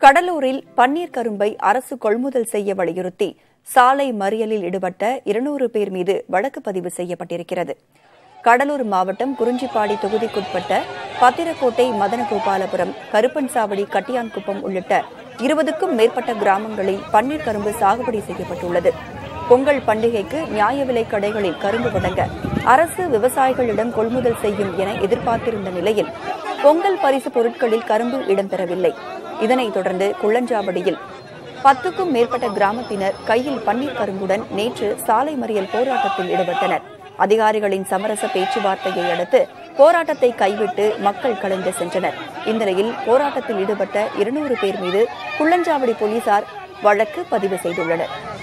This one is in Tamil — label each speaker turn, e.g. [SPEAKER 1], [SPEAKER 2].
[SPEAKER 1] கடலூரில் பன்னீர் கரும்பை அரசு கொள்முதல் செய்ய வலியுறுத்தி சாலை மறியலில் ஈடுபட்ட இருநூறு பேர் மீது வழக்கு பதிவு செய்யப்பட்டிருக்கிறது கடலூர் மாவட்டம் குறிஞ்சிப்பாடி தொகுதிக்குட்பட்ட பத்திரக்கோட்டை மதனகோபாலபுரம் கருப்பன்சாவடி கட்டியான்குப்பம் உள்ளிட்ட இருபதுக்கும் மேற்பட்ட கிராமங்களில் பன்னீர் கரும்பு சாகுபடி செய்யப்பட்டுள்ளது பொங்கல் பண்டிகைக்கு நியாய விலைக் கடைகளில் கரும்பு வழங்க அரசு விவசாயிகளிடம் கொள்முதல் செய்யும் என எதிர்பார்த்திருந்த நிலையில் பொங்கல் பரிசு பொருட்களில் கரும்பு இடம்பெறவில்லை இதனைத் தொடர்ந்து குள்ளஞ்சாவடியில் பத்துக்கும் மேற்பட்ட கிராமத்தினர் கையில் பன்னீர் கரும்புடன் நேற்று சாலை மறியல் போராட்டத்தில் ஈடுபட்டனர் அதிகாரிகளின் சமரச பேச்சுவார்த்தையை அடுத்து போராட்டத்தை கைவிட்டு மக்கள் கலைந்து சென்றனர் இந்நிலையில் போராட்டத்தில் ஈடுபட்ட இருநூறு பேர் மீது குள்ளஞ்சாவடி போலீசார் வழக்கு பதிவு செய்துள்ளனர்